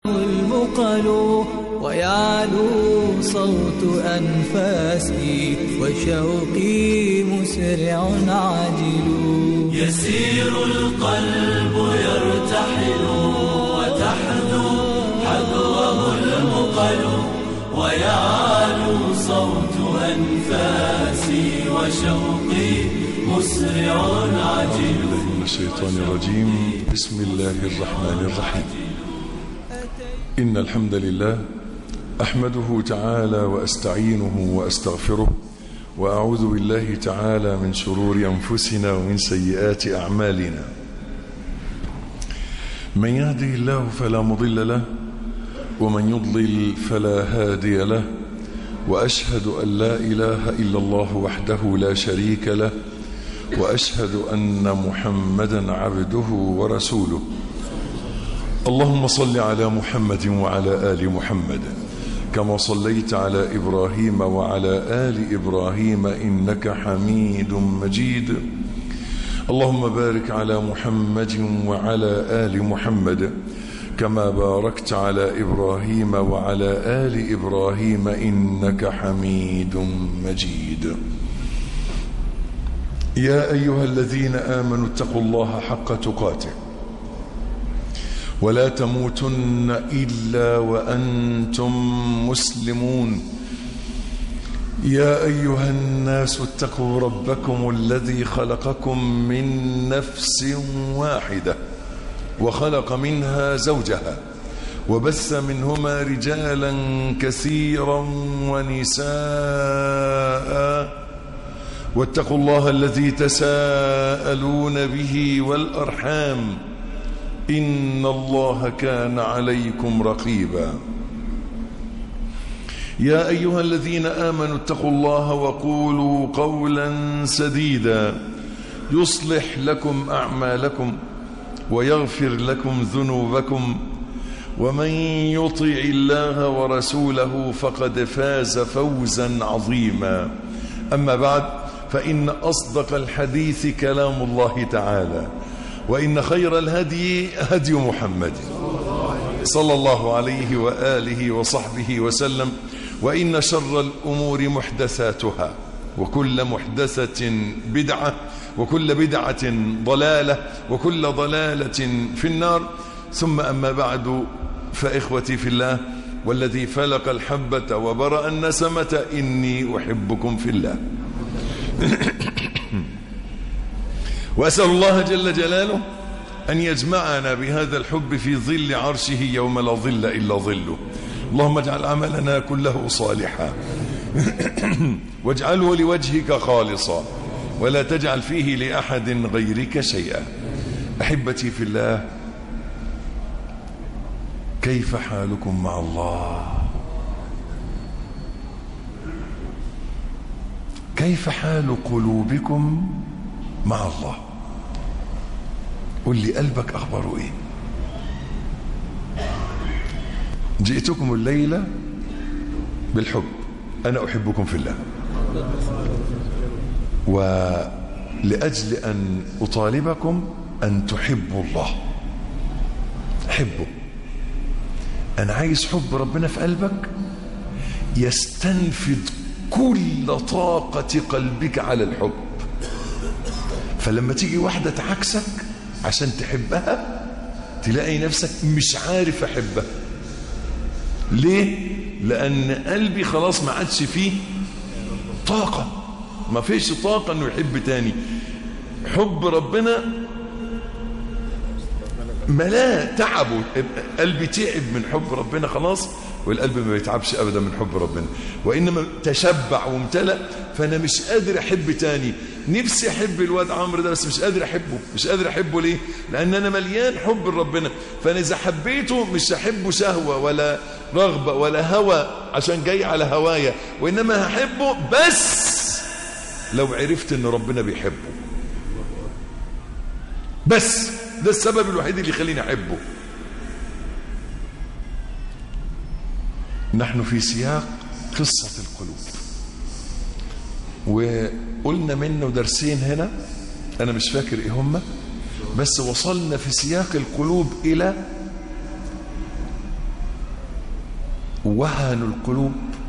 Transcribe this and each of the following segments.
المقل ويعلو صوت أنفاسي وشوقي مسرع عاجل يسير القلب يرتحل وتحذو حذوه المقل ويعلو صوت أنفاسي وشوقي مسرع عاجل من الشيطان الرجيم بسم الله الرحمن الرحيم إن الحمد لله أحمده تعالى وأستعينه وأستغفره وأعوذ بالله تعالى من شرور أنفسنا ومن سيئات أعمالنا من يهده الله فلا مضل له ومن يضلل فلا هادي له وأشهد أن لا إله إلا الله وحده لا شريك له وأشهد أن محمدا عبده ورسوله اللهم صل على محمد وعلى آل محمد كما صليت على إبراهيم وعلى آل إبراهيم إنك حميد مجيد اللهم بارك على محمد وعلى آل محمد كما باركت على إبراهيم وعلى آل إبراهيم إنك حميد مجيد يا أيها الذين آمنوا اتقوا الله حق تقاته ولا تموتن إلا وأنتم مسلمون يا أيها الناس اتقوا ربكم الذي خلقكم من نفس واحدة وخلق منها زوجها وبث منهما رجالا كثيرا ونساء واتقوا الله الذي تساءلون به والأرحام إن الله كان عليكم رقيبا يا أيها الذين آمنوا اتقوا الله وقولوا قولا سديدا يصلح لكم أعمالكم ويغفر لكم ذنوبكم ومن يطع الله ورسوله فقد فاز فوزا عظيما أما بعد فإن أصدق الحديث كلام الله تعالى وإن خير الهدي هدي محمد صلى الله عليه وآله وصحبه وسلم وإن شر الأمور محدثاتها وكل محدثة بدعة وكل بدعة ضلالة وكل ضلالة في النار ثم أما بعد فإخوتي في الله والذي فلق الحبة وبرأ النسمة إني أحبكم في الله وأسأل الله جل جلاله أن يجمعنا بهذا الحب في ظل عرشه يوم لا ظل إلا ظله اللهم اجعل عملنا كله صالحا واجعله لوجهك خالصا ولا تجعل فيه لأحد غيرك شيئا أحبتي في الله كيف حالكم مع الله كيف حال قلوبكم مع الله قل لي قلبك أخباره إيه جئتكم الليلة بالحب أنا أحبكم في الله ولأجل أن أطالبكم أن تحبوا الله حبه أنا عايز حب ربنا في قلبك يستنفذ كل طاقة قلبك على الحب فلما تيجي واحدة تعكسك عشان تحبها تلاقي نفسك مش عارف أحبها ليه؟ لأن قلبي خلاص ما عادش فيه طاقة ما فيش طاقة أنه يحب تاني حب ربنا ملاه تعبه قلبي تعب من حب ربنا خلاص والقلب ما بيتعبش ابدا من حب ربنا وانما تشبع وامتلأ فانا مش قادر احب تاني نفسي احب الواد عمرو ده بس مش قادر احبه مش قادر احبه ليه لان انا مليان حب لربنا فانا اذا حبيته مش هحبه شهوه ولا رغبه ولا هوى عشان جاي على هوايا وانما هحبه بس لو عرفت ان ربنا بيحبه بس ده السبب الوحيد اللي يخليني احبه نحن في سياق قصة القلوب وقلنا منه درسين هنا أنا مش فاكر إيه هما بس وصلنا في سياق القلوب إلى وهن القلوب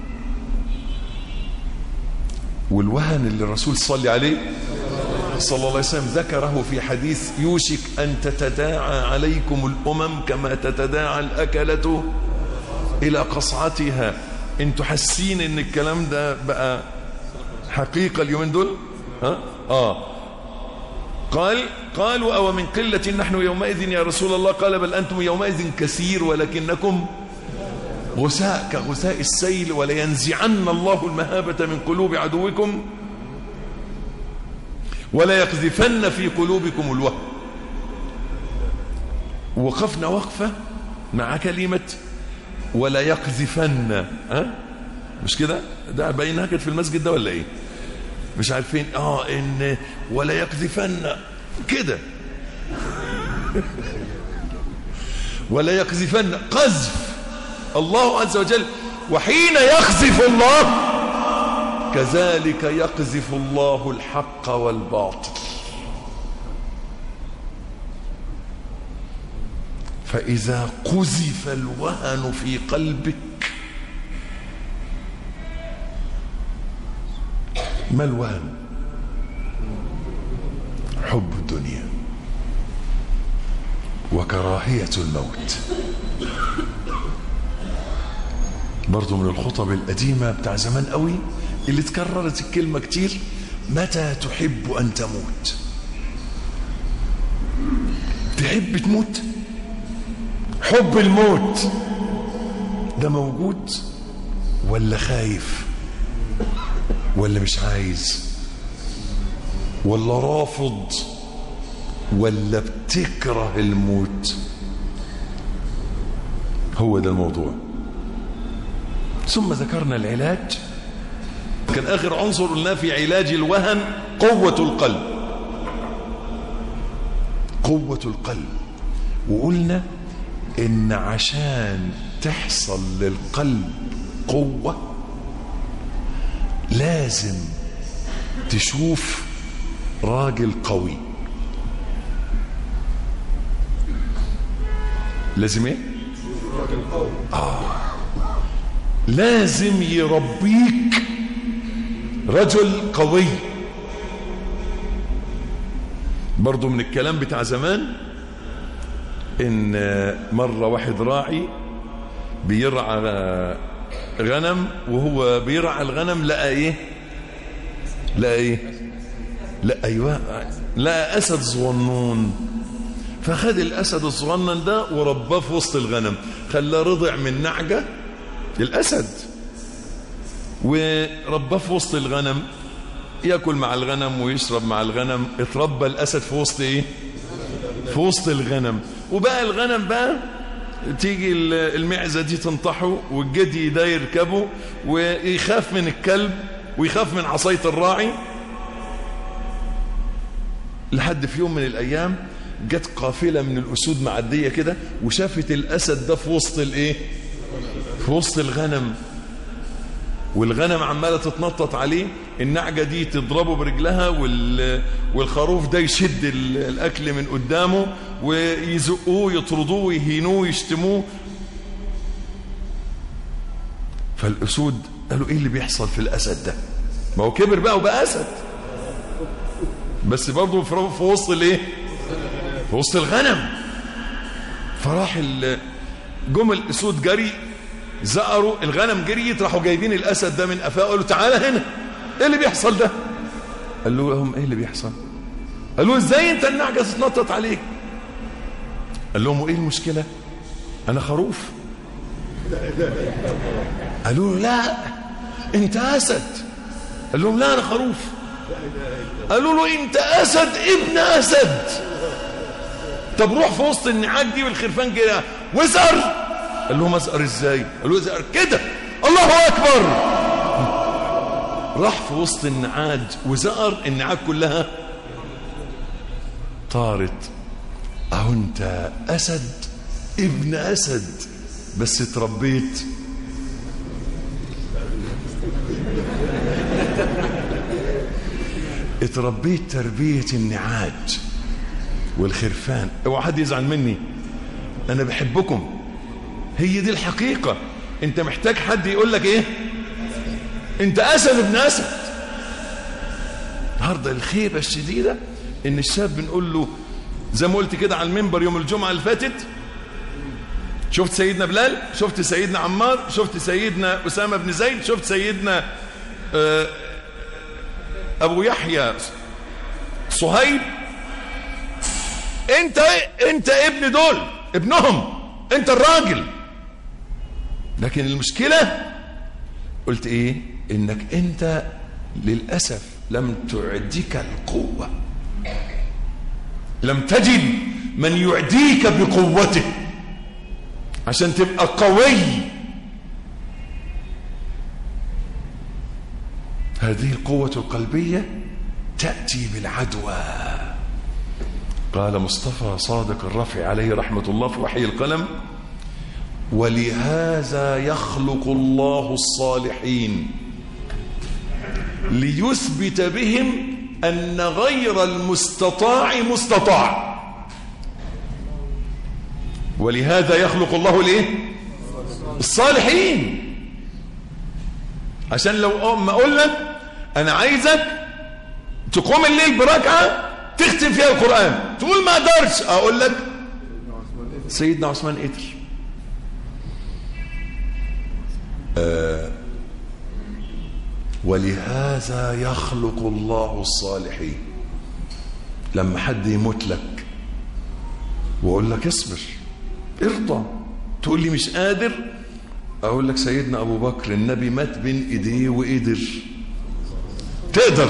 والوهن اللي الرسول صلى عليه صلى الله عليه وسلم ذكره في حديث يوشك أن تتداعى عليكم الأمم كما تتداعى الأكلة إلى قصعتها انتوا حاسين ان الكلام ده بقى حقيقة اليومين دول ها؟ آه قال قالوا أو من قلة نحن يومئذ يا رسول الله قال بل أنتم يومئذ كثير ولكنكم غثاء كغثاء السيل ولينزعن الله المهابة من قلوب عدوكم ولا يقذفن في قلوبكم الوهم وقفنا وقفة مع كلمة ولا يقذفن ها مش كده ده باينها كانت في المسجد ده ولا ايه مش عارفين اه ان ولا يقذفن كده ولا يقذفن قذف الله عز وجل وحين يقذف الله كذلك يقذف الله الحق والباطل فإذا قذف الوهن في قلبك ما الوهن حب الدنيا وكراهية الموت برضو من الخطب القديمة بتاع زمان قوي اللي تكررت الكلمة كتير متى تحب أن تموت تحب تموت حب الموت ده موجود ولا خايف ولا مش عايز ولا رافض ولا بتكره الموت هو ده الموضوع ثم ذكرنا العلاج كان آخر عنصر قلناه في علاج الوهن قوة القلب قوة القلب وقلنا إن عشان تحصل للقلب قوة لازم تشوف راجل قوي لازم ايه آه. لازم يربيك رجل قوي برضو من الكلام بتاع زمان ان مرة واحد راعي بيرعى غنم وهو بيرعى الغنم لقى ايه لقى ايه لا ايوه لقى اسد صغنون فخد الاسد الصغنن ده ورباه في وسط الغنم خلاه رضع من نعجه الاسد ورباه في وسط الغنم ياكل مع الغنم ويشرب مع الغنم اتربى الاسد في وسط ايه في وسط الغنم وبقى الغنم بقى تيجي المعزه دي تنطحه والجدي ده يركبه ويخاف من الكلب ويخاف من عصايه الراعي لحد في يوم من الايام جت قافله من الاسود معديه كده وشافت الاسد ده في وسط الايه في وسط الغنم والغنم عماله تتنطط عليه النعجه دي تضربه برجلها وال... والخروف ده يشد الاكل من قدامه ويزقوه يطردوه ويهينوه ويشتموه فالاسود قالوا ايه اللي بيحصل في الاسد ده ما هو كبر بقى وبقى اسد بس برضه في وسط الايه في وسط الغنم فراح جم الاسود جري زقروا الغنم جريت راحوا جايبين الاسد ده من قفاه قالوا تعالى هنا ايه اللي بيحصل ده قال له لهم ايه اللي بيحصل قال له ازاي انت النعجه تتنطط عليك قال لهم وايه المشكله انا خروف قالوا له لا انت اسد قال لهم لا انا خروف قالوا له انت اسد ابن اسد طب روح في وسط النعاج دي والخرفان كده واسأل قال لهم اسأل ازاي قال له اسأل كده الله اكبر راح في وسط النعاج وزقر النعاج كلها طارت اهو انت اسد ابن اسد بس اتربيت اتربيت تربية النعاج والخرفان اوعى حد يزعل مني انا بحبكم هي دي الحقيقة انت محتاج حد يقول لك ايه انت اسد ابن اسد النهارده الخيبه الشديده ان الشاب بنقول له زي ما قلت كده على المنبر يوم الجمعه اللي فاتت شفت سيدنا بلال شفت سيدنا عمار شفت سيدنا اسامه بن زيد شفت سيدنا آه، ابو يحيى صهيب انت انت ابن دول ابنهم انت الراجل لكن المشكله قلت ايه انك انت للاسف لم تعديك القوه لم تجد من يعديك بقوته عشان تبقى قوي هذه القوة القلبية تأتي بالعدوى قال مصطفى صادق الرفع عليه رحمة الله في وحي القلم ولهذا يخلق الله الصالحين ليثبت بهم أن غير المستطاع مستطاع ولهذا يخلق الله الايه الصالحين عشان لو ما اقول لك انا عايزك تقوم الليل بركعه تختم فيها القران تقول ما اقدرش اقول لك سيدنا عثمان قدر آه ولهذا يخلق الله الصالحين لما حد يموت لك واقول لك اصبر ارضى تقول لي مش قادر اقول لك سيدنا ابو بكر النبي مات بين ايديه وقدر تقدر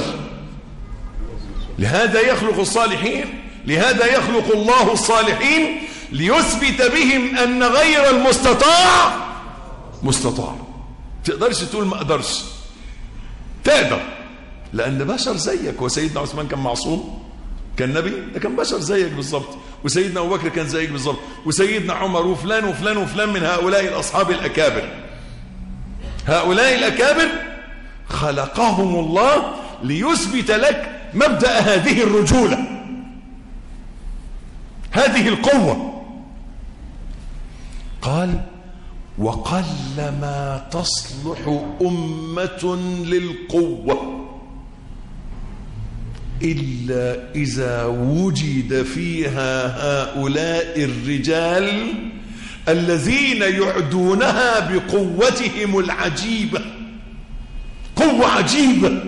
لهذا يخلق الصالحين لهذا يخلق الله الصالحين ليثبت بهم ان غير المستطاع مستطاع تقدرش تقول ما اقدرش تقدر لان بشر زيك وسيدنا عثمان كان معصوم كان نبي ده كان بشر زيك بالظبط وسيدنا ابو بكر كان زيك بالظبط وسيدنا عمر وفلان وفلان وفلان من هؤلاء الاصحاب الاكابر هؤلاء الاكابر خلقهم الله ليثبت لك مبدا هذه الرجوله هذه القوه قال وقلما تصلح امه للقوه إلا إذا وجد فيها هؤلاء الرجال الذين يعدونها بقوتهم العجيبة قوة عجيبة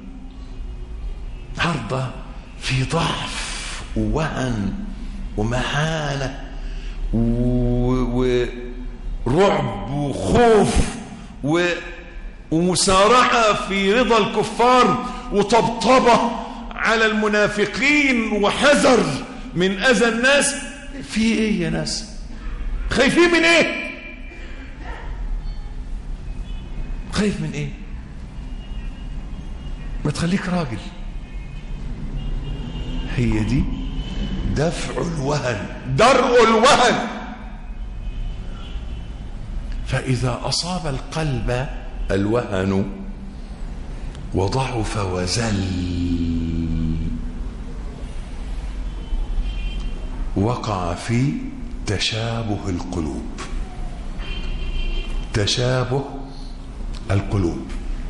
النهارده في ضعف ووهن ومهانة ورعب وخوف و ومسارعة في رضا الكفار وطبطبة على المنافقين وحذر من أذى الناس في إيه يا ناس خايفين من إيه خايف من إيه ما تخليك راجل هي دي دفع الوهن درء الوهن فإذا أصاب القلب الوهن وضعف وزل وقع في تشابه القلوب تشابه القلوب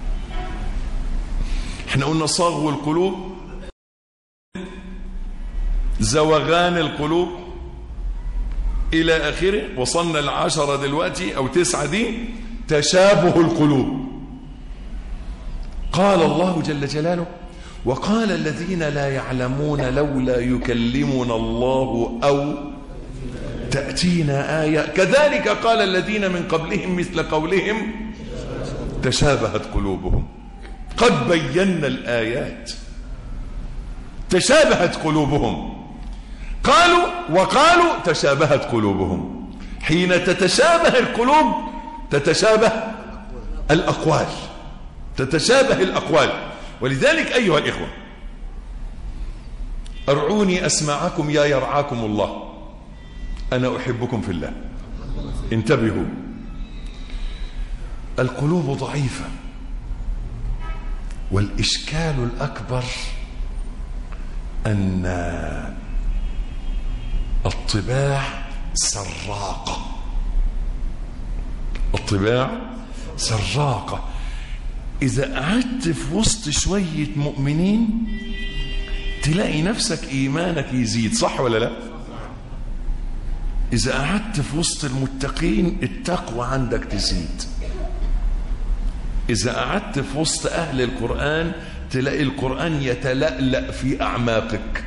احنا قلنا صاغ القلوب زوغان القلوب الى اخره وصلنا العشرة دلوقتي او تسعة دي تشابه القلوب قال الله جل جلاله وقال الذين لا يعلمون لولا يكلمنا الله أو تأتينا آية كذلك قال الذين من قبلهم مثل قولهم تشابهت قلوبهم قد بينا الآيات تشابهت قلوبهم قالوا وقالوا تشابهت قلوبهم حين تتشابه القلوب تتشابه الأقوال تتشابه الأقوال ولذلك أيها الإخوة أرعوني أسمعكم يا يرعاكم الله أنا أحبكم في الله انتبهوا القلوب ضعيفة والإشكال الأكبر أن الطباع سراقة طباع سراقة إذا قعدت في وسط شوية مؤمنين تلاقي نفسك إيمانك يزيد صح ولا لا إذا قعدت في وسط المتقين التقوى عندك تزيد إذا قعدت في وسط أهل القرآن تلاقي القرآن يتلألأ في أعماقك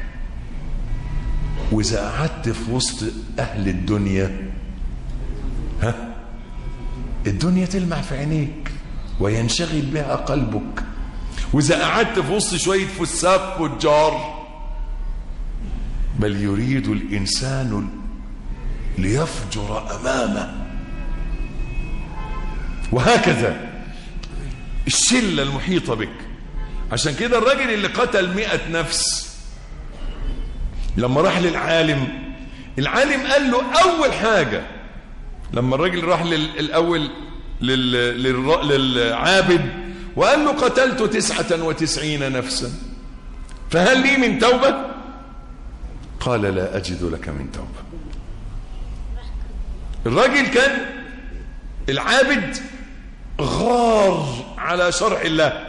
وإذا قعدت في وسط أهل الدنيا ها الدنيا تلمع في عينيك وينشغل بها قلبك وإذا قعدت في وسط شوية فساق فجار بل يريد الإنسان ليفجر أمامه وهكذا الشلة المحيطة بك عشان كده الراجل اللي قتل مئة نفس لما راح للعالم العالم قال له أول حاجة لما الراجل راح للأول لل... لل... للعابد وقال له قتلت تسعة وتسعين نفسا فهل لي من توبة قال لا أجد لك من توبة الراجل كان العابد غار على شرع الله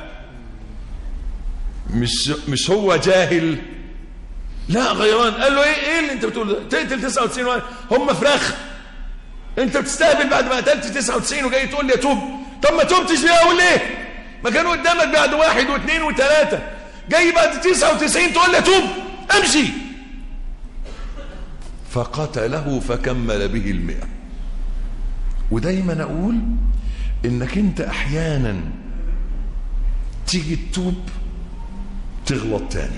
مش مش هو جاهل لا غيران قال له ايه ايه اللي انت بتقول ده تقتل 99 واحد هم فراخ انت بتستهبل بعد ما قتلت 99 وجاي تقول لي اتوب طب ما توبتش ليه اقول ليه ما كانوا قدامك بعد واحد واثنين وثلاثه جاي بعد 99 تقول لي اتوب امشي فقتله فكمل به المئة ودايما اقول انك انت احيانا تيجي تتوب تغلط تاني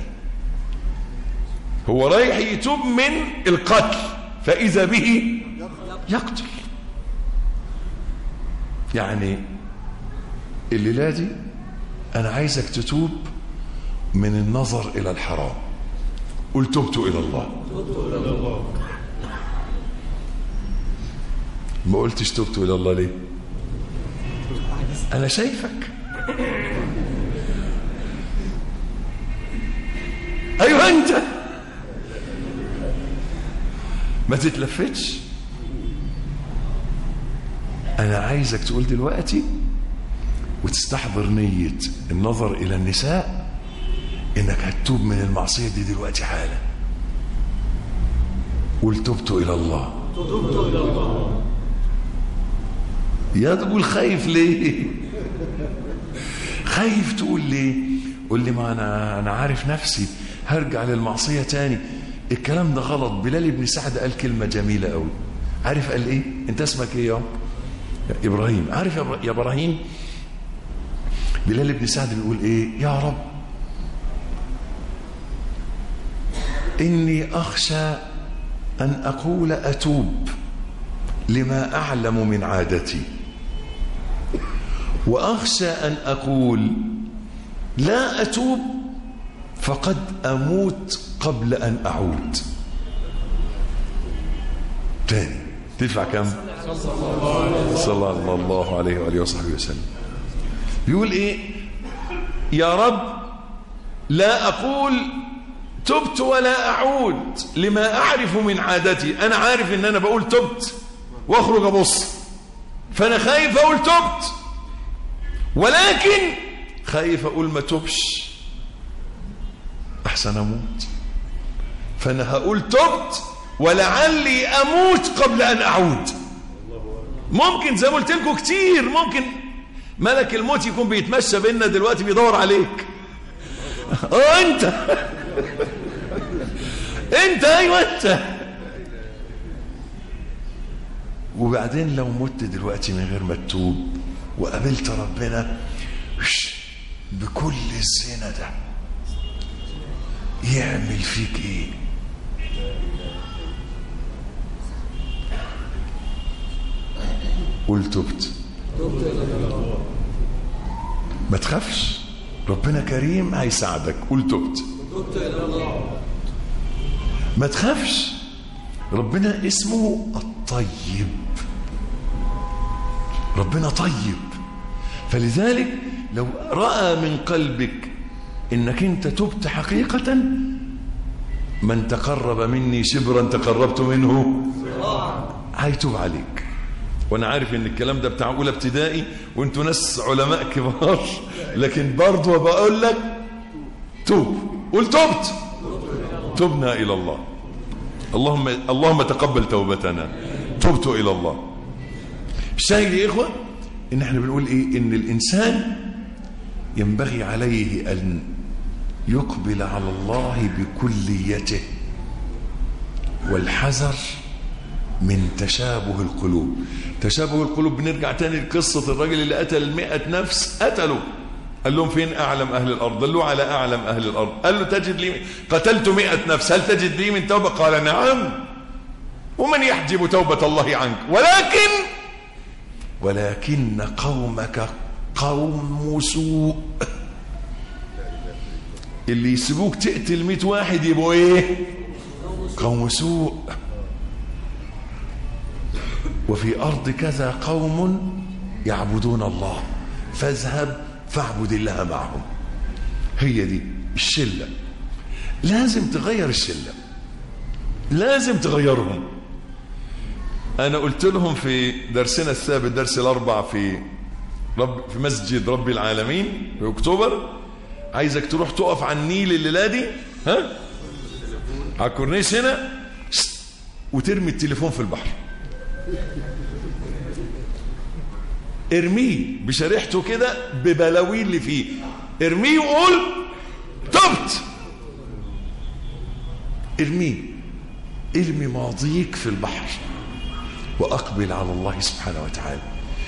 هو رايح يتوب من القتل فاذا به يقتل يعني الليله دي انا عايزك تتوب من النظر الى الحرام قل تبت الى الله ما قلتش تبت الى الله ليه انا شايفك ايوه انت ما تتلفتش انا عايزك تقول دلوقتي وتستحضر نية النظر الى النساء انك هتتوب من المعصية دي دلوقتي حالا قل تبت الى الله يا تقول خايف ليه خايف تقول ليه قول لي ما انا انا عارف نفسي هرجع للمعصيه تاني الكلام ده غلط بلال بن سعد قال كلمه جميله قوي عارف قال ايه انت اسمك ايه يا ابراهيم عارف يا ابراهيم بلال بن سعد بيقول ايه يا رب اني اخشى ان اقول اتوب لما اعلم من عادتي واخشى ان اقول لا اتوب فقد اموت قبل ان اعود تاني تدفع كم صلى الله عليه واله وصحبه وسلم بيقول ايه يا رب لا اقول تبت ولا اعود لما اعرف من عادتي انا عارف ان انا بقول تبت واخرج ابص فانا خايف اقول تبت ولكن خايف اقول ما تبش احسن اموت فانا هقول تبت ولعلي اموت قبل ان اعود ممكن زي ما قلت لكم كتير ممكن ملك الموت يكون بيتمشى بينا دلوقتي بيدور عليك اه انت انت ايوه انت وبعدين لو مت دلوقتي من غير ما تتوب وقابلت ربنا بكل الزنا ده يعمل فيك ايه قل تبت ما تخافش ربنا كريم هيساعدك قل تبت ما تخافش ربنا اسمه الطيب ربنا طيب فلذلك لو رأى من قلبك انك انت تبت حقيقة من تقرب مني شبرا تقربت منه هيتوب عليك وانا عارف ان الكلام ده بتاع اولى ابتدائي وانتوا ناس علماء كبار لكن برضه بقول لك توب قول تبت تبنا الى الله اللهم اللهم تقبل توبتنا تبت الى الله الشاهد يا اخوه ان احنا بنقول ايه ان الانسان ينبغي عليه ان يقبل على الله بكليته والحذر من تشابه القلوب تشابه القلوب بنرجع تاني لقصة الراجل اللي قتل المئة نفس قتلوا قال لهم فين أعلم أهل الأرض دلوا على أعلم أهل الأرض قال له تجد لي قتلت مئة نفس هل تجد لي من توبة قال نعم ومن يحجب توبة الله عنك ولكن ولكن قومك قوم سوء اللي يسيبوك تقتل مئة واحد يبقوا ايه قوم سوء وفي أرض كذا قوم يعبدون الله فاذهب فاعبد الله معهم هي دي الشلة لازم تغير الشلة لازم تغيرهم أنا قلت لهم في درسنا الثابت درس الأربع في رب في مسجد رب العالمين في أكتوبر عايزك تروح تقف على النيل الليلة دي ها على الكورنيش هنا وترمي التليفون في البحر ارميه بشريحته كده ببلاوي اللي فيه ارميه وقول تبت ارميه ارمي ماضيك في البحر واقبل على الله سبحانه وتعالى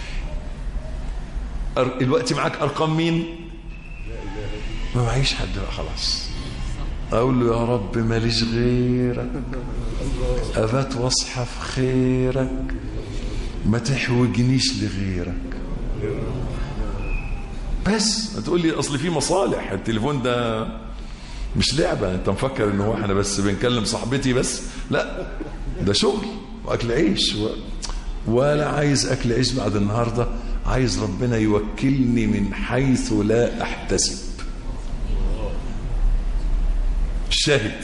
الوقت معاك ارقام مين ما معيش حد بقى خلاص اقول له يا رب ماليش غيرك ابات واصحى في خيرك ما تحوجنيش لغيرك بس تقول لي اصل في مصالح التليفون ده مش لعبة انت مفكر ان هو احنا بس بنكلم صاحبتي بس لا ده شغل واكل عيش و... ولا عايز اكل عيش بعد النهارده عايز ربنا يوكلني من حيث لا احتسب الشاهد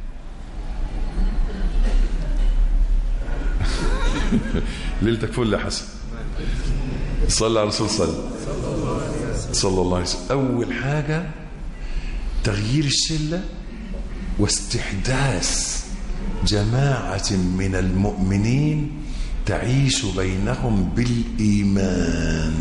ليلتك فل يا حسن صلى على الرسول صلى صلى الله عليه وسلم اول حاجه تغيير الشله واستحداث جماعه من المؤمنين تعيش بينهم بالايمان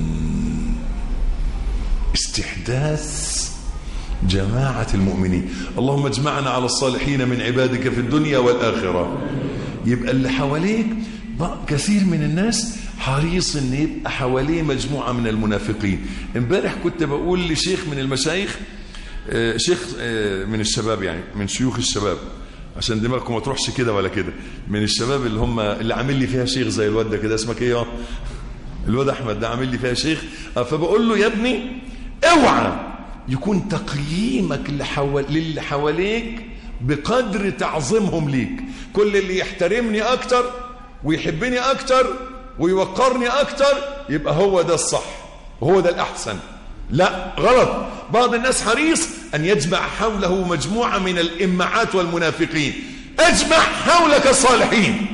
استحداث جماعه المؤمنين اللهم اجمعنا على الصالحين من عبادك في الدنيا والاخره يبقى اللي حواليك كثير من الناس حريص ان يبقى حواليه مجموعه من المنافقين امبارح كنت بقول لشيخ من المشايخ آه شيخ آه من الشباب يعني من شيوخ الشباب عشان دماغكم ما تروحش كده ولا كده من الشباب اللي هم اللي عامل لي فيها شيخ زي الواد ده كده اسمك ايه الواد احمد ده عامل لي فيها شيخ آه فبقول له يا ابني اوعى يكون تقييمك للي حواليك بقدر تعظيمهم ليك كل اللي يحترمني اكتر ويحبني اكتر ويوقرني اكتر يبقى هو ده الصح وهو ده الاحسن لا غلط بعض الناس حريص ان يجمع حوله مجموعه من الامعات والمنافقين اجمع حولك الصالحين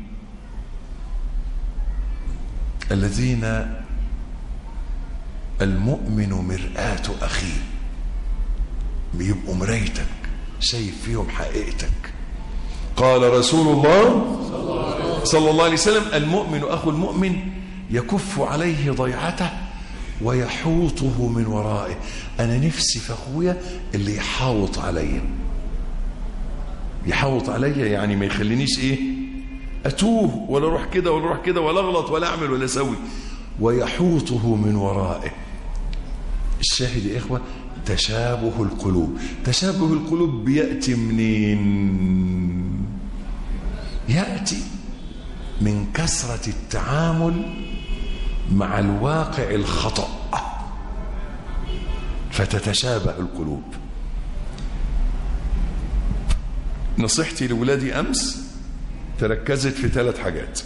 الذين المؤمن مرآة أخيه بيبقوا مرايتك شايف فيهم حقيقتك قال رسول الله صلى الله عليه وسلم المؤمن أخو المؤمن يكف عليه ضيعته ويحوطه من ورائه أنا نفسي في أخويا اللي يحاوط عليا يحاوط عليا يعني ما يخلينيش إيه أتوه ولا أروح كده ولا أروح كده ولا أغلط ولا أعمل ولا أسوي ويحوطه من ورائه الشاهد يا إخوة تشابه القلوب تشابه القلوب بيأتي منين يأتي من كثرة التعامل مع الواقع الخطأ فتتشابه القلوب نصيحتي لولادي أمس تركزت في ثلاث حاجات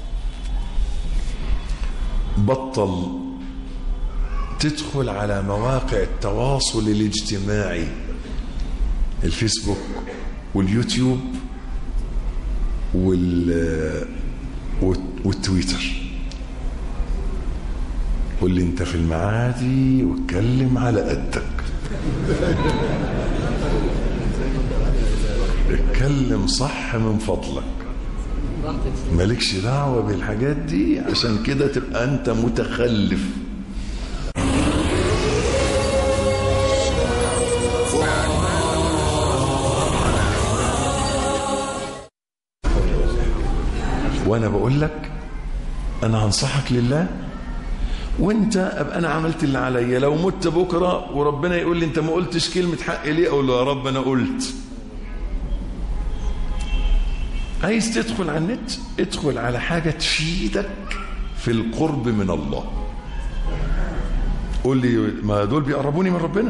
بطل تدخل على مواقع التواصل الاجتماعي الفيسبوك واليوتيوب وال والتويتر قول لي انت في المعادي واتكلم على قدك اتكلم صح من فضلك مالكش دعوة بالحاجات دي عشان كده تبقى انت متخلف وانا بقول لك انا هنصحك لله وانت ابقى انا عملت اللي عليا لو مت بكره وربنا يقول لي انت ما قلتش كلمه حق ليه اقول له يا رب انا قلت عايز تدخل على النت ادخل على حاجه تفيدك في القرب من الله قول لي ما دول بيقربوني من ربنا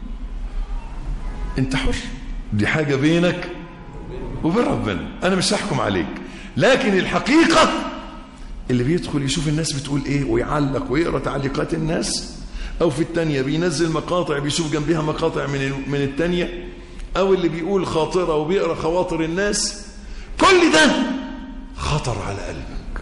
انت حر دي حاجه بينك وبين ربنا انا مش هحكم عليك لكن الحقيقه اللي بيدخل يشوف الناس بتقول ايه ويعلق ويقرا تعليقات الناس او في التانية بينزل مقاطع بيشوف جنبها مقاطع من من التانية او اللي بيقول خاطره وبيقرا خواطر الناس كل ده خطر على قلبك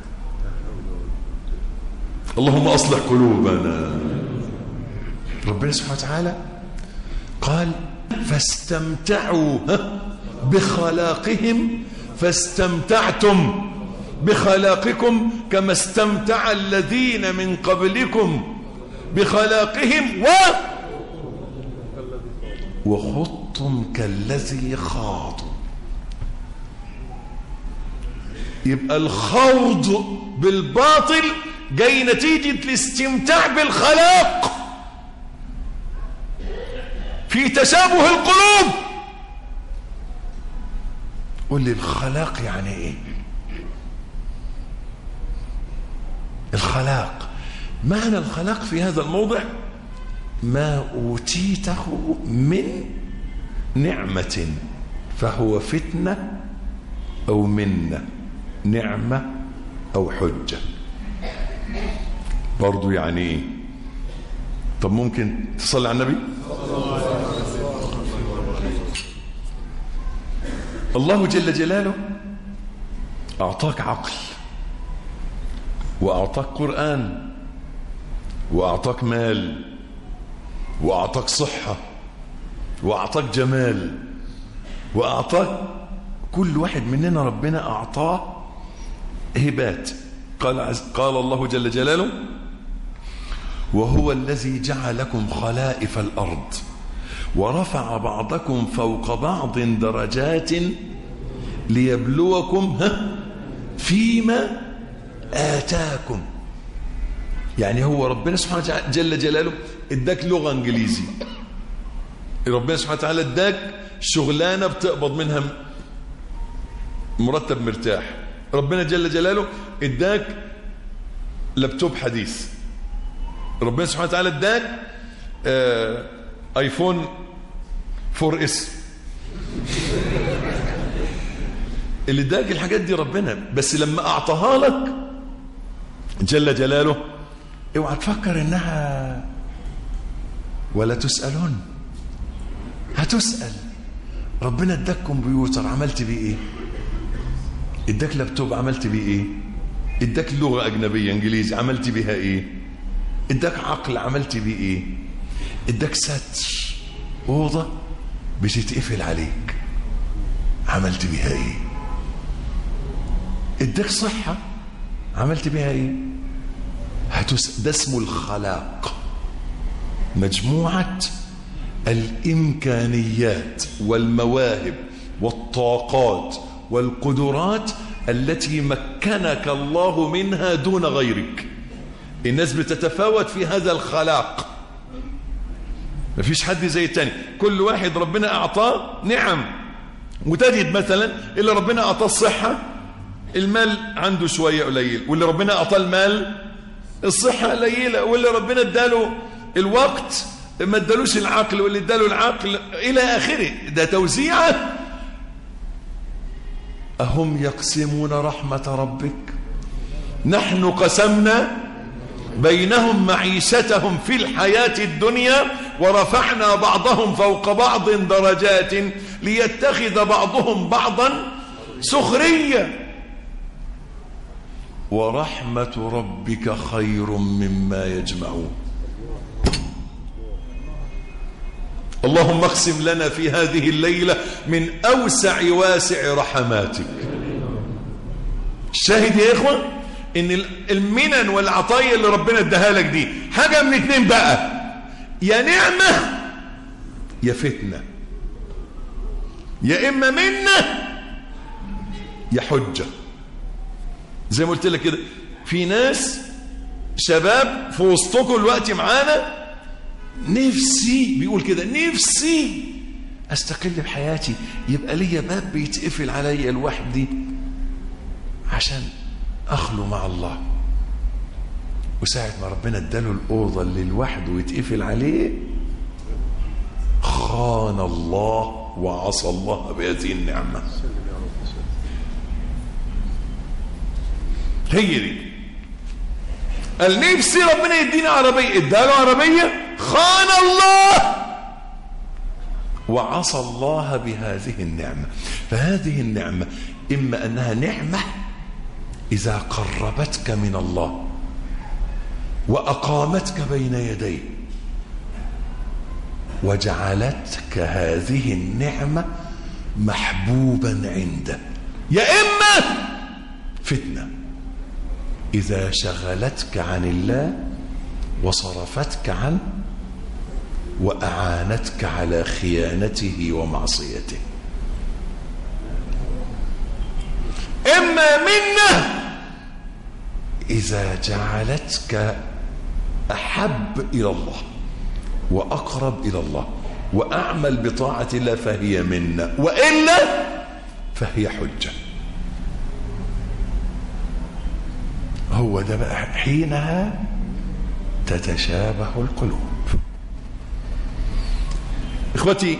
اللهم اصلح قلوبنا ربنا سبحانه وتعالى قال فاستمتعوا بخلاقهم فاستمتعتم بخلاقكم كما استمتع الذين من قبلكم بخلاقهم و وخضتم كالذي خاضوا يبقى الخوض بالباطل جاي نتيجة الاستمتاع بالخلاق في تشابه القلوب قول لي الخلاق يعني ايه الخلاق معنى الخلاق في هذا الموضع ما أوتيته من نعمة فهو فتنة أو منة نعمة أو حجة برضو يعني ايه طب ممكن تصلي على النبي الله جل جلاله أعطاك عقل وأعطاك قرآن وأعطاك مال وأعطاك صحة وأعطاك جمال وأعطاك كل واحد مننا ربنا أعطاه هبات قال, قال الله جل جلاله وهو الذي جعلكم خلائف الأرض ورفع بعضكم فوق بعض درجات ليبلوكم فيما آتاكم يعني هو ربنا سبحانه وتعالى جل جلاله اداك لغة انجليزي ربنا سبحانه وتعالى اداك شغلانة بتقبض منها مرتب مرتاح ربنا جل جلاله اداك لابتوب حديث ربنا سبحانه وتعالى اداك آه ايفون 4 اس اللي اداك الحاجات دي ربنا بس لما اعطاها لك جل جلاله اوعى تفكر انها ولا تسالون هتسال ربنا اداك كمبيوتر عملت بيه ايه اداك لابتوب عملت بيه ايه اداك لغه اجنبيه انجليزي عملت بيها ايه اداك عقل عملت بيه ايه اداك ستر اوضه بتتقفل عليك عملت بيها ايه اداك صحه عملت بيها ايه هتس... ده اسمه الخلاق مجموعه الامكانيات والمواهب والطاقات والقدرات التي مكنك الله منها دون غيرك الناس بتتفاوت في هذا الخلاق مفيش حد زي التاني كل واحد ربنا اعطاه نعم وتجد مثلا اللي ربنا اعطاه الصحة المال عنده شوية قليل واللي ربنا اعطاه المال الصحة قليلة واللي ربنا اداله الوقت ما ادالوش العقل واللي اداله العقل الى اخره ده توزيعه أهم يقسمون رحمة ربك نحن قسمنا بينهم معيشتهم في الحياة الدنيا ورفعنا بعضهم فوق بعض درجات ليتخذ بعضهم بعضا سخرية ورحمة ربك خير مما يجمعون اللهم اقسم لنا في هذه الليلة من أوسع واسع رحماتك الشاهد يا إخوة إن المنن والعطايا اللي ربنا اداها لك دي حاجة من اتنين بقى يا نعمة يا فتنة يا إما منة يا حجة زي ما قلت لك كده في ناس شباب في وسطكم الوقت معانا نفسي بيقول كده نفسي استقل بحياتي يبقى ليا باب بيتقفل عليا لوحدي عشان اخلو مع الله وساعة ما ربنا اداله الأوضة اللي لوحده ويتقفل عليه خان الله وعصى الله بهذه النعمة هي دي قال نفسي ربنا يدينا عربية اداله عربية خان الله وعصى الله بهذه النعمة فهذه النعمة إما أنها نعمة إذا قربتك من الله وأقامتك بين يديه وجعلتك هذه النعمة محبوبا عنده يا إما فتنة إذا شغلتك عن الله وصرفتك عنه وأعانتك على خيانته ومعصيته إما منه إذا جعلتك أحب إلى الله وأقرب إلى الله وأعمل بطاعة الله فهي منا وإلا فهي حجة هو ده بقى حينها تتشابه القلوب إخوتي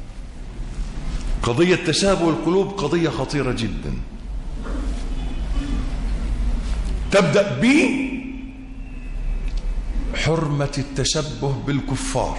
قضية تشابه القلوب قضية خطيرة جدا تبدأ ب حرمة التشبه بالكفار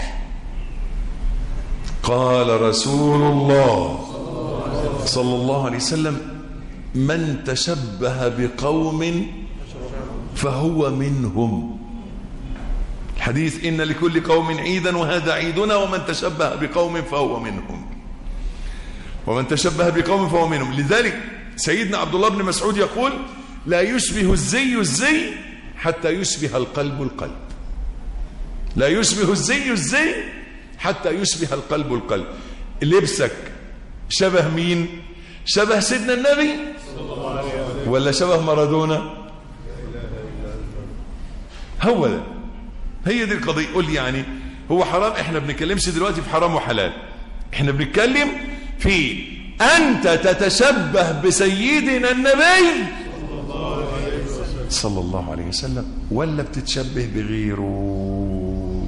قال رسول الله صلى الله عليه وسلم من تشبه بقوم فهو منهم الحديث إن لكل قوم عيدا وهذا عيدنا ومن تشبه بقوم فهو منهم ومن تشبه بقوم فهو منهم لذلك سيدنا عبد الله بن مسعود يقول لا يشبه الزي الزي حتى يشبه القلب القلب لا يشبه الزي الزي حتى يشبه القلب القلب لبسك شبه مين شبه سيدنا النبي ولا شبه مارادونا هو ده هي دي القضية قول لي يعني هو حرام احنا بنتكلمش دلوقتي في حرام وحلال احنا بنتكلم في انت تتشبه بسيدنا النبي صلى الله عليه وسلم ولا بتتشبه بغيره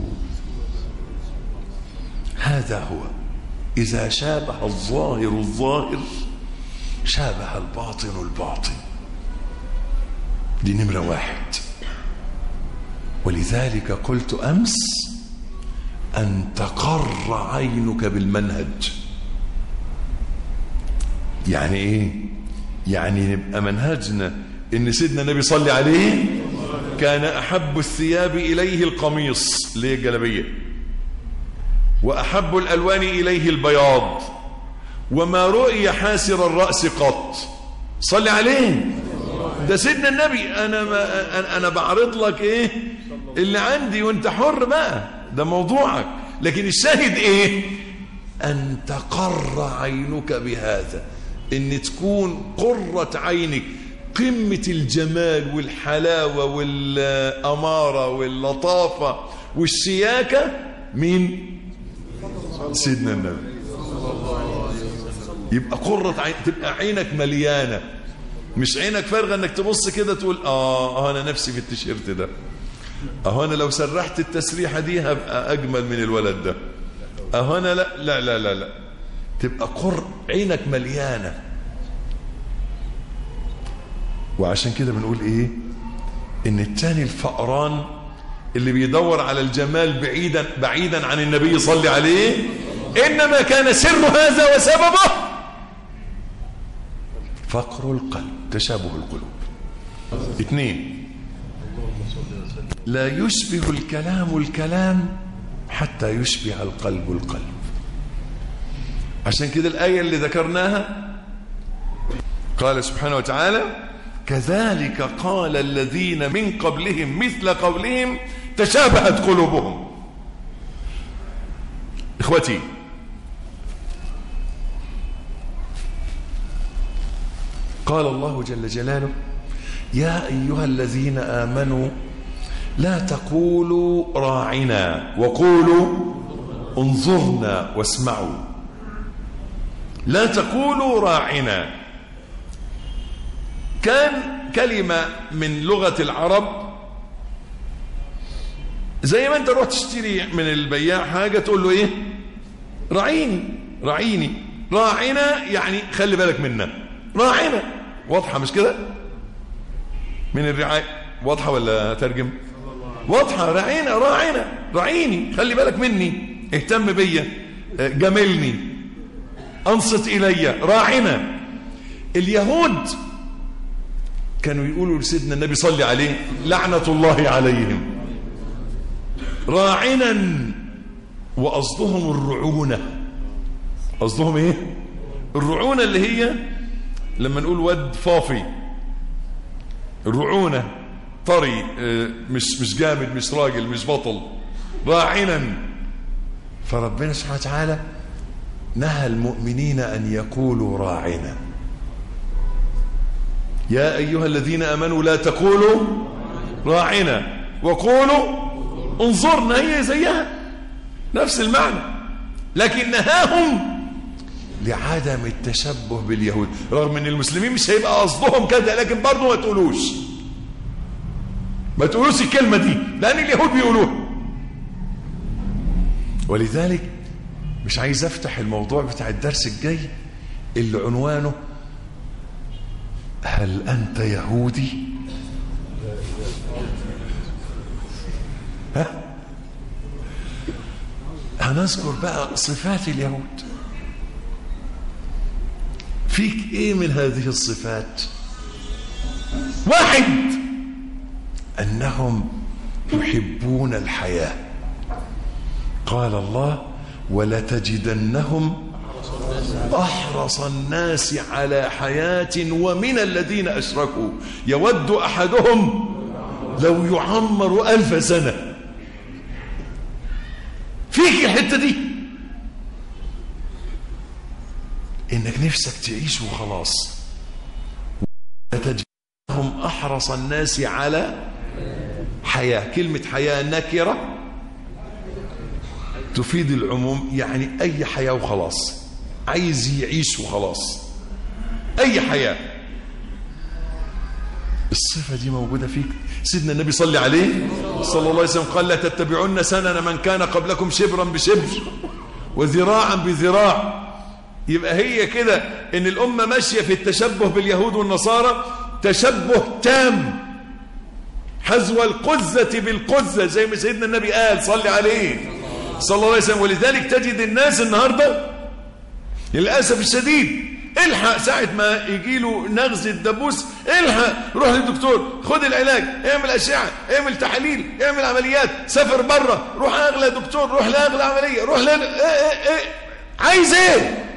هذا هو إذا شابه الظاهر الظاهر شابه الباطن الباطن دي نمرة واحد ولذلك قلت أمس أن تقر عينك بالمنهج يعني إيه يعني نبقى منهجنا إن سيدنا النبي صلى عليه كان أحب الثياب إليه القميص اللي هي الجلبية وأحب الألوان إليه البياض وما رؤي حاسر الرأس قط صلي عليه ده سيدنا النبي أنا, ما أنا بعرض لك إيه اللي عندي وانت حر بقى ده موضوعك لكن الشاهد إيه أن تقر عينك بهذا ان تكون قرة عينك قمة الجمال والحلاوة والأمارة واللطافة والشياكة مين سيدنا النبي يبقى قرة عين تبقى عينك مليانة مش عينك فارغة انك تبص كده تقول اه انا نفسي في التيشيرت ده اهو انا لو سرحت التسريحة دي هبقى اجمل من الولد ده اهو انا لا لا لا لا, لا. تبقى قر عينك مليانة وعشان كده بنقول ايه ان التاني الفقران اللي بيدور على الجمال بعيدا بعيدا عن النبي صلى عليه انما كان سر هذا وسببه فقر القلب تشابه القلوب اثنين لا يشبه الكلام الكلام حتى يشبه القلب القلب عشان كده الآية اللي ذكرناها قال سبحانه وتعالى كذلك قال الذين من قبلهم مثل قولهم تشابهت قلوبهم اخوتي قال الله جل جلاله يا ايها الذين امنوا لا تقولوا راعنا وقولوا انظرنا واسمعوا لا تقولوا راعنا كان كلمة من لغة العرب زي ما انت رحت تشتري من البياع حاجة تقول له ايه راعيني راعيني راعنا يعني خلي بالك منا راعنا واضحة مش كده من الرعاية واضحة ولا ترجم واضحة راعينا راعنا راعيني خلي بالك مني اهتم بيا جاملني انصت الي راعنا اليهود كانوا يقولوا لسيدنا النبي صلي عليه لعنة الله عليهم راعنا وقصدهم الرعونة قصدهم ايه الرعونة اللي هي لما نقول ود فافي الرعونة طري مش مش جامد مش راجل مش بطل راعنا فربنا سبحانه وتعالى نهى المؤمنين أن يقولوا راعنا يا أيها الذين أمنوا لا تقولوا راعنا وقولوا انظرنا هي زيها نفس المعنى لكن نهاهم لعدم التشبه باليهود رغم ان المسلمين مش هيبقى قصدهم كده لكن برضه ما تقولوش ما تقولوش الكلمة دي لأن اليهود بيقولوها ولذلك مش عايز افتح الموضوع بتاع الدرس الجاي اللي عنوانه هل أنت يهودي ها هنذكر بقى صفات اليهود فيك ايه من هذه الصفات واحد انهم يحبون الحياه قال الله ولتجدنهم احرص الناس على حياه ومن الذين اشركوا يود احدهم لو يعمر الف سنه فيك الحته دي انك نفسك تعيش وخلاص تجدهم احرص الناس على حياه كلمه حياه نكره تفيد العموم يعني اي حياه وخلاص عايز يعيش وخلاص اي حياه الصفه دي موجوده فيك سيدنا النبي صلى عليه صلى الله عليه وسلم قال لا تتبعون سنن من كان قبلكم شبرا بشبر وذراعا بذراع يبقى هي كده ان الامه ماشيه في التشبه باليهود والنصارى تشبه تام حذو القزه بالقزه زي ما سيدنا النبي قال صلي عليه صلى الله عليه وسلم ولذلك تجد الناس النهارده للاسف الشديد الحق ساعة ما يجي له نغز الدبوس الحق روح للدكتور خد العلاج اعمل أشعة اعمل تحاليل اعمل عمليات سافر بره روح أغلى دكتور روح لأغلى عملية روح لأغلى ايه ايه ايه عايز ايه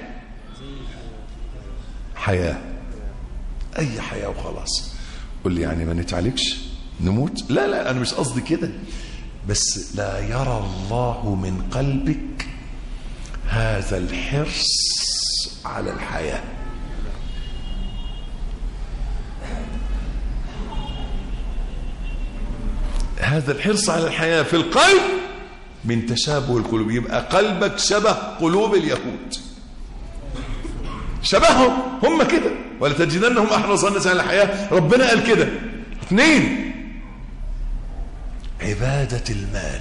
حياة أي حياة وخلاص قل لي يعني ما نتعالجش نموت لا لا أنا مش قصدي كده بس لا يرى الله من قلبك هذا الحرص على الحياة هذا الحرص على الحياة في القلب من تشابه القلوب يبقى قلبك شبه قلوب اليهود شبههم هم كده ولا تجدنهم احرص الناس على الحياه ربنا قال كده اثنين عباده المال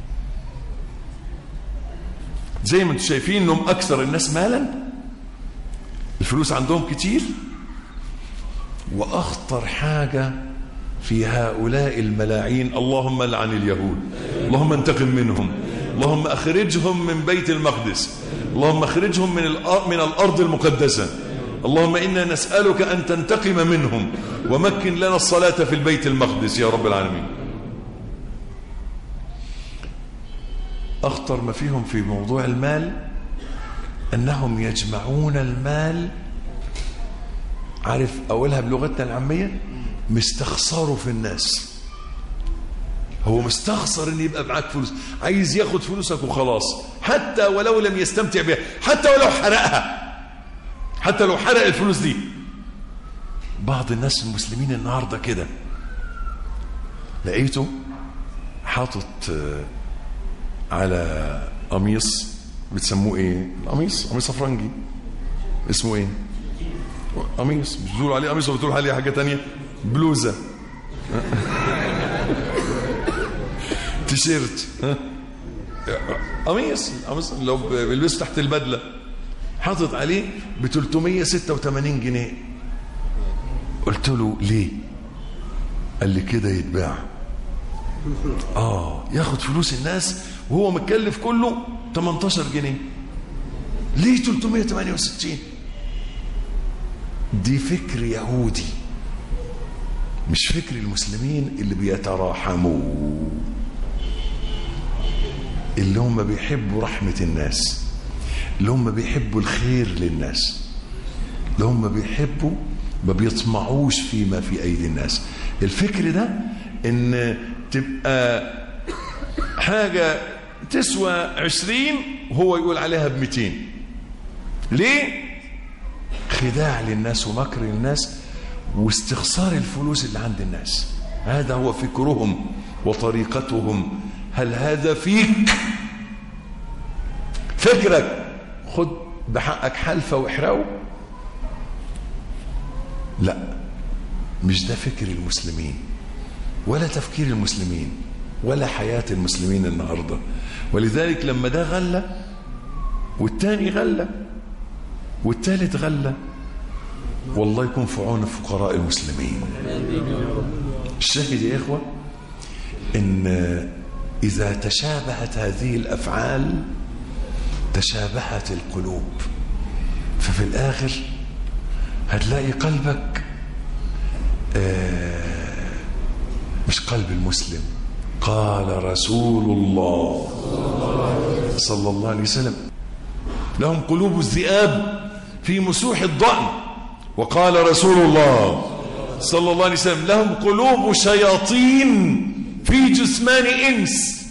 زي ما انتم شايفين انهم اكثر الناس مالا الفلوس عندهم كتير واخطر حاجه في هؤلاء الملاعين اللهم لعن اليهود اللهم انتقم منهم اللهم اخرجهم من بيت المقدس اللهم اخرجهم من من الارض المقدسه اللهم انا نسالك ان تنتقم منهم ومكن لنا الصلاة في البيت المقدس يا رب العالمين أخطر ما فيهم في موضوع المال أنهم يجمعون المال عارف أولها بلغتنا العامية مستخسروا في الناس هو مستخسر ان يبقى معاك فلوس عايز ياخد فلوسك وخلاص حتى ولو لم يستمتع بها حتى ولو حرقها حتى لو حرق الفلوس دي بعض الناس المسلمين النهارده كده لقيته حاطط آه، على قميص بتسموه ايه القميص قميص افرنجي اسمه ايه قميص مش بتقولوا عليه قميص ولا بتقولوا عليه حاجه تانية بلوزه تيشيرت ها؟ قميص قميص لو بيلبسه تحت البدله حاطط عليه ب 386 جنيه قلت له ليه قال لي كده يتباع اه ياخد فلوس الناس وهو متكلف كله 18 جنيه ليه 368 دي فكر يهودي مش فكر المسلمين اللي بيتراحموا اللي هم بيحبوا رحمة الناس اللي هم بيحبوا الخير للناس اللي هم بيحبوا ما بيطمعوش فيما في أيدي الناس الفكر ده ان تبقى حاجة تسوى عشرين وهو يقول عليها بمتين ليه خداع للناس ومكر للناس واستخسار الفلوس اللي عند الناس هذا هو فكرهم وطريقتهم هل هذا فيك فكرك خد بحقك حلفة واحرقه لا مش ده فكر المسلمين ولا تفكير المسلمين ولا حياة المسلمين النهاردة ولذلك لما ده غلى والتاني غلى والتالت غلى والله يكون في عون فقراء المسلمين الشاهد يا إخوة إن إذا تشابهت هذه الأفعال تشابهت القلوب ففي الآخر هتلاقي قلبك آه مش قلب المسلم قال رسول الله صلى الله عليه وسلم لهم قلوب الذئاب في مسوح الضأن وقال رسول الله صلى الله عليه وسلم لهم قلوب شياطين في جثمان إنس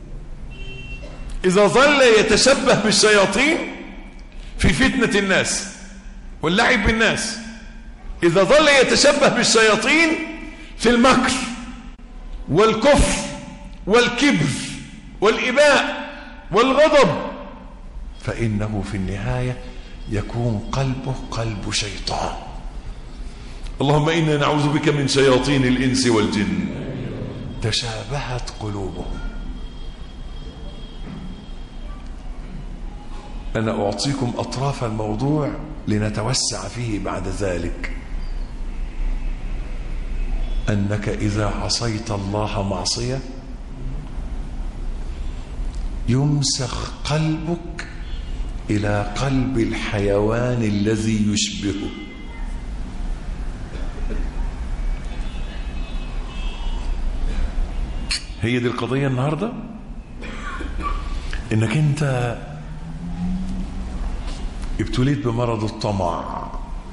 إذا ظل يتشبه بالشياطين في فتنة الناس واللعب بالناس إذا ظل يتشبه بالشياطين في المكر والكفر والكبر والإباء والغضب فإنه في النهاية يكون قلبه قلب شيطان اللهم إنا نعوذ بك من شياطين الإنس والجن تشابهت قلوبهم أنا أعطيكم أطراف الموضوع لنتوسع فيه بعد ذلك أنك إذا عصيت الله معصية يمسخ قلبك إلى قلب الحيوان الذي يشبهه هي دي القضية النهاردة انك انت ابتليت بمرض الطمع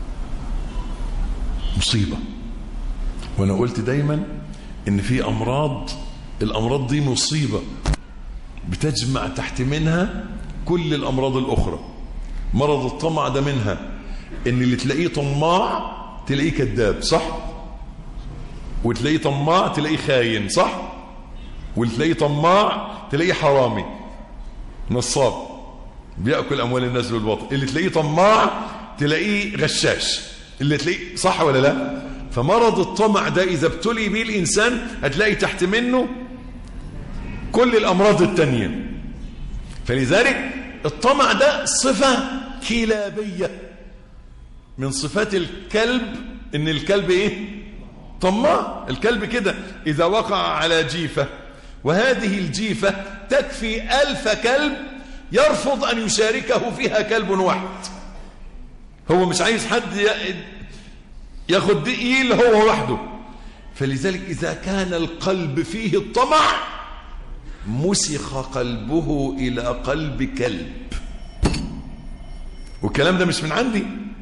مصيبة وانا قلت دايما ان في امراض الامراض دي مصيبة بتجمع تحت منها كل الامراض الاخرى مرض الطمع ده منها ان اللي تلاقيه طماع تلاقيه كذاب صح وتلاقيه طماع تلاقيه خاين صح واللي تلاقيه طماع تلاقيه حرامي نصاب بياكل اموال الناس بالباطل اللي تلاقيه طماع تلاقيه غشاش اللي تلاقيه صح ولا لا فمرض الطمع ده اذا ابتلي به الانسان هتلاقي تحت منه كل الامراض التانية فلذلك الطمع ده صفة كلابية من صفات الكلب ان الكلب ايه طماع الكلب كده اذا وقع على جيفة وهذه الجيفة تكفي ألف كلب يرفض أن يشاركه فيها كلب واحد هو مش عايز حد ياخد دقيل هو وحده فلذلك إذا كان القلب فيه الطمع مسخ قلبه إلى قلب كلب والكلام ده مش من عندي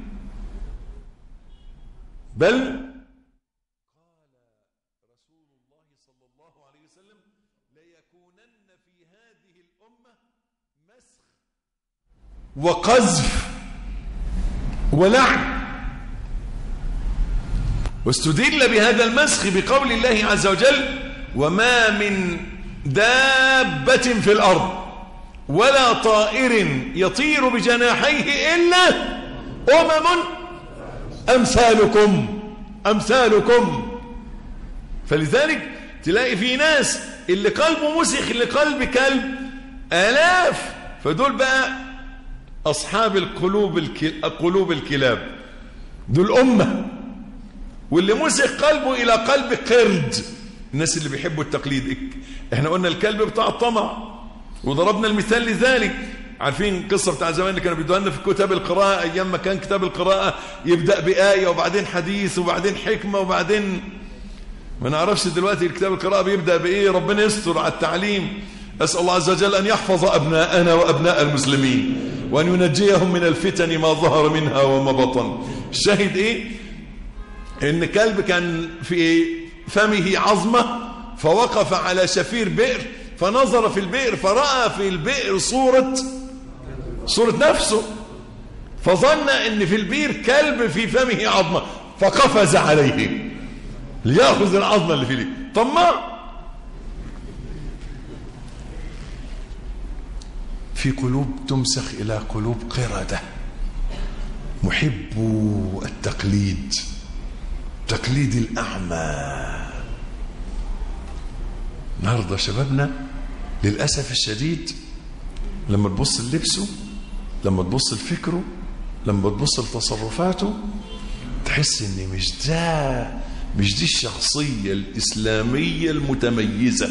بل وقذف ولعن واستدل بهذا المسخ بقول الله عز وجل وما من دابة في الأرض ولا طائر يطير بجناحيه إلا أمم أمثالكم أمثالكم فلذلك تلاقي في ناس اللي قلبه مسخ اللي قلب كلب آلاف فدول بقى أصحاب القلوب الك... قلوب الكلاب دول أمة واللي مسخ قلبه إلى قلب قرد الناس اللي بيحبوا التقليد احنا قلنا الكلب بتاع الطمع وضربنا المثال لذلك عارفين القصة بتاع زمان اللي كانوا بيدوها لنا في كتاب القراءة أيام ما كان كتاب القراءة يبدأ بآية وبعدين حديث وبعدين حكمة وبعدين ما نعرفش دلوقتي الكتاب القراءة بيبدأ بإيه ربنا يستر على التعليم أسأل الله عز وجل أن يحفظ أبناءنا وأبناء المسلمين وأن ينجيهم من الفتن ما ظهر منها وما بطن الشاهد إيه إن كلب كان في فمه عظمة فوقف على شفير بئر فنظر في البئر فرأى في البئر صورة صورة نفسه فظن ان في البئر كلب في فمه عظمة فقفز عليه ليأخذ العظمة اللي فيه طمع في قلوب تمسخ إلى قلوب قردة محبو التقليد تقليد الأعمى النهارده شبابنا للأسف الشديد لما تبص للبسه لما تبص لفكره لما تبص لتصرفاته تحس ان مش ده مش دي الشخصية الإسلامية المتميزة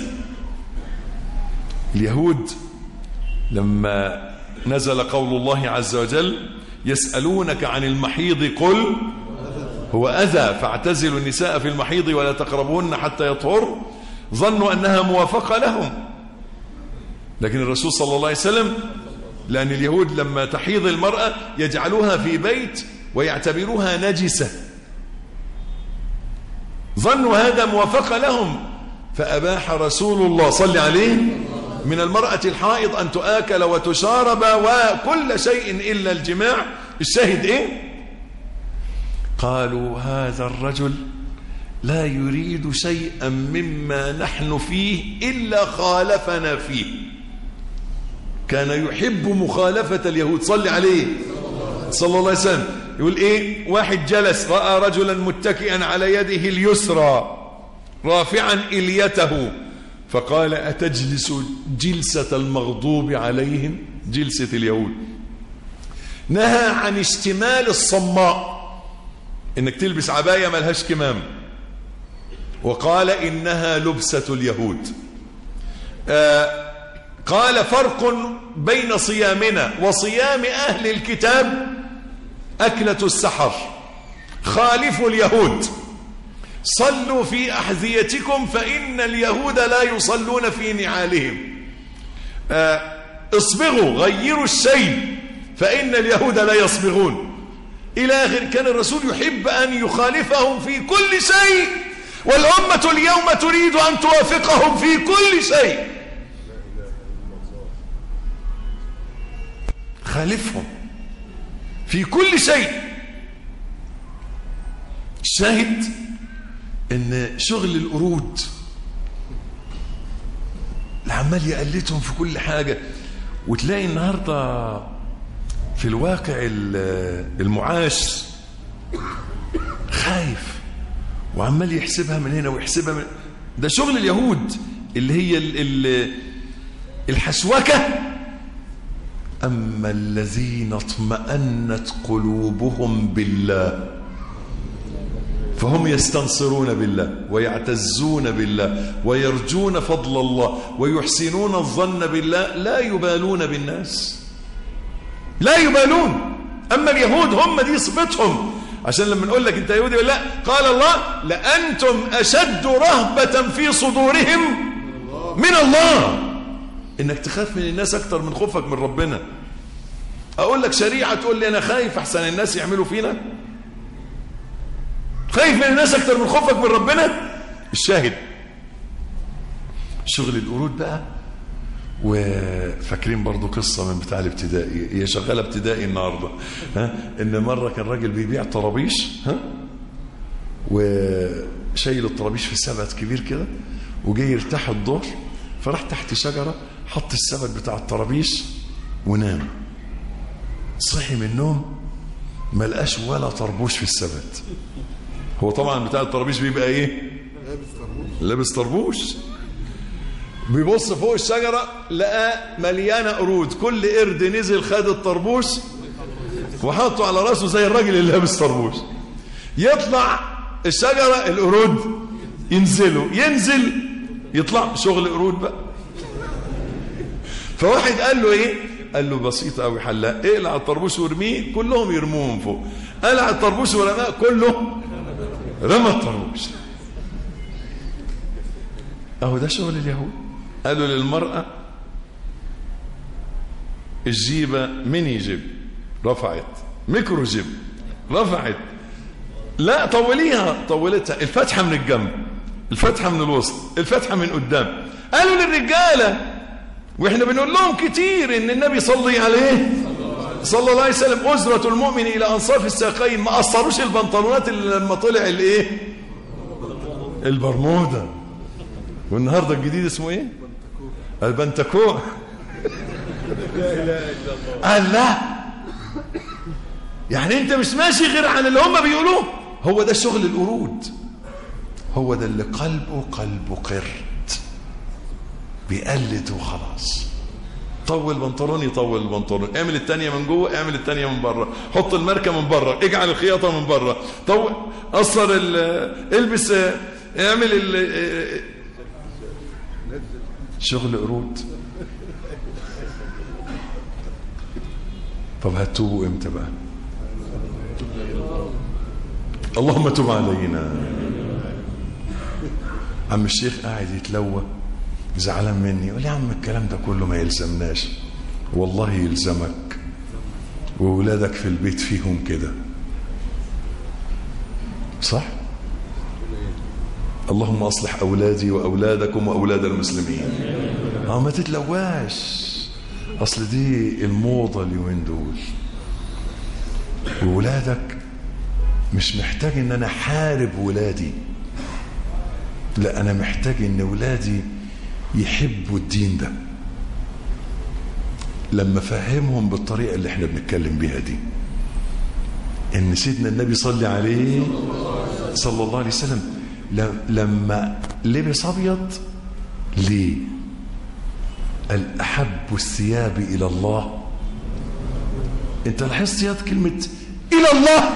اليهود لما نزل قول الله عز وجل يسألونك عن المحيض قل هو أذى فاعتزلوا النساء في المحيض ولا تقربون حتى يطهر ظنوا أنها موافقة لهم لكن الرسول صلى الله عليه وسلم لأن اليهود لما تحيض المرأة يجعلوها في بيت ويعتبروها نجسة ظنوا هذا موافقة لهم فأباح رسول الله صلى عليه من المرأة الحائض أن تآكل وتشارب وكل شيء إلا الجماع الشاهد إيه قالوا هذا الرجل لا يريد شيئا مما نحن فيه إلا خالفنا فيه كان يحب مخالفة اليهود صلي عليه صلى الله عليه وسلم يقول ايه واحد جلس رأى رجلا متكئا على يده اليسرى رافعا إليته فقال أتجلس جلسة المغضوب عليهم جلسة اليهود نهى عن اشتمال الصماء انك تلبس عباية ملهاش كمام وقال إنها لبسة اليهود آه قال فرق بين صيامنا وصيام أهل الكتاب أكلة السحر خالفوا اليهود صلوا في أحذيتكم فإن اليهود لا يصلون في نعالهم آه اصبغوا غيروا الشيء فإن اليهود لا يصبغون إلى آخر كان الرسول يحب أن يخالفهم في كل شيء والأمة اليوم تريد أن توافقهم في كل شيء خالفهم في كل شيء الشاهد ان شغل القرود العمال يقلتهم في كل حاجة وتلاقي النهاردة في الواقع المعاش خايف وعمال يحسبها من هنا ويحسبها من ده شغل اليهود اللي هي ال ال الحسوكة أما الذين اطمأنت قلوبهم بالله فهم يستنصرون بالله ويعتزون بالله ويرجون فضل الله ويحسنون الظن بالله لا يبالون بالناس لا يبالون أما اليهود هم دي صفتهم عشان لما نقول لك انت يهودي ولا لا قال الله لأنتم أشد رهبة في صدورهم من الله انك تخاف من الناس اكتر من خوفك من ربنا اقول لك شريعة تقول لي انا خايف احسن الناس يعملوا فينا خايف من الناس اكتر من خوفك من ربنا الشاهد شغل القرود بقى وفاكرين برضو قصة من بتاع الابتدائي هي شغالة ابتدائي النهاردة ها ان مرة كان راجل بيبيع طرابيش ها وشايل الطرابيش في سبت كبير كده وجاي يرتاح الظهر فراح تحت شجرة حط السبت بتاع الطرابيش ونام صحي من النوم ما لقاش ولا طربوش في السبت هو طبعا بتاع الطرابيش بيبقى ايه لابس طربوش بيبص فوق الشجرة لقى مليانة قرود كل قرد نزل خد الطربوش وحطه على راسه زي الراجل اللي لابس طربوش يطلع الشجرة القرود ينزلوا ينزل يطلع شغل قرود بقى فواحد قال له ايه قال له بسيطة قوي حلاق اقلع الطربوش وارميه كلهم يرموهم فوق قلع الطربوش ورماه كله رمى الطربوش اهو ده شغل اليهود قالوا للمرأة الجيبة ميني جيب رفعت ميكرو جيب رفعت لا طوليها طولتها الفتحة من الجنب الفتحة من الوسط الفتحة من قدام قالوا للرجالة واحنا بنقول لهم كتير ان النبي صلي عليه صلى الله عليه وسلم أزرة المؤمن إلى أنصاف الساقين ما قصروش البنطلونات اللي لما طلع الايه البرمودا والنهاردة الجديد اسمه ايه البنتكوع قال لا يعني انت مش ماشي غير عن اللي هم بيقولوه هو ده شغل القرود هو ده اللي قلبه قلبه قرد بيقلد وخلاص طول بنطلون يطول البنطلون اعمل التانية من جوه اعمل التانية من بره حط الماركة من بره اجعل الخياطة من بره طول قصر البس اعمل ال شغل قرود طب هتوبوا امتى بقى اللهم تب علينا عم الشيخ قاعد يتلوى زعلان مني يقول لي يا عم الكلام ده كله ما يلزمناش والله يلزمك وولادك في البيت فيهم كده صح اللهم اصلح اولادي واولادكم واولاد المسلمين اه ما تتلواش اصل دي الموضه اليومين دول وولادك مش محتاج ان انا احارب ولادي لا انا محتاج ان ولادي يحبوا الدين ده لما فهمهم بالطريقة اللي احنا بنتكلم بيها دي ان سيدنا النبي صلى عليه صلى الله عليه وسلم لما لبس ابيض ليه قال احب الثياب الى الله انت لاحظت يا كلمة الى الله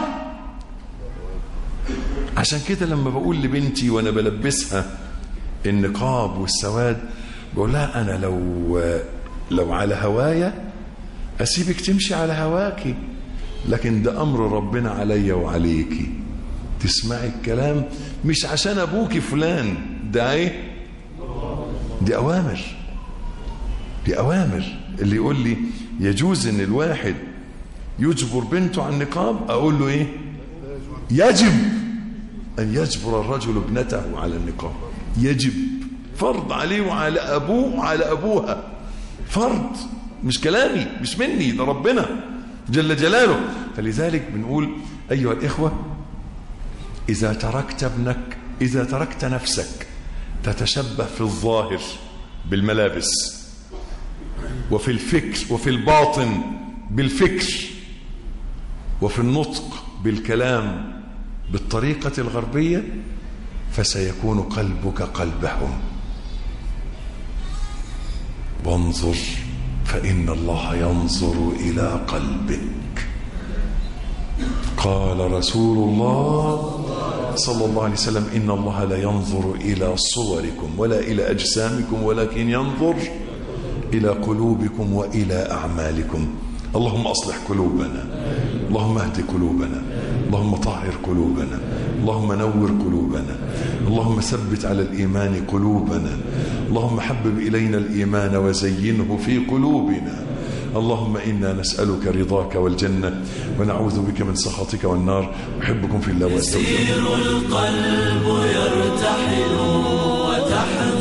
عشان كده لما بقول لبنتي وانا بلبسها النقاب والسواد بقول لها انا لو لو على هوايا اسيبك تمشي على هواكي لكن ده امر ربنا عليا وعليكي تسمعي الكلام مش عشان ابوكي فلان ده ايه دي اوامر دي اوامر اللي يقول لي يجوز ان الواحد يجبر بنته على النقاب اقول له ايه يجب ان يجبر الرجل ابنته على النقاب يجب فرض عليه وعلى أبوه وعلى أبوها فرض مش كلامي مش مني ده ربنا جل جلاله فلذلك بنقول أيها الإخوة إذا تركت ابنك إذا تركت نفسك تتشبه في الظاهر بالملابس وفي الفكر وفي الباطن بالفكر وفي النطق بالكلام بالطريقة الغربية فسيكون قلبك قلبهم وانظر فإن الله ينظر إلى قلبك قال رسول الله صلى الله عليه وسلم إن الله لا ينظر إلى صوركم ولا إلى أجسامكم ولكن ينظر إلى قلوبكم وإلى أعمالكم اللهم أصلح قلوبنا اللهم اهد قلوبنا اللهم طهر قلوبنا اللهم نور قلوبنا اللهم ثبت على الإيمان قلوبنا اللهم حبب إلينا الإيمان وزينه في قلوبنا اللهم إنا نسألك رضاك والجنة ونعوذ بك من سخطك والنار أحبكم في الله وأستغفرك يسير القلب يرتحل وتحذر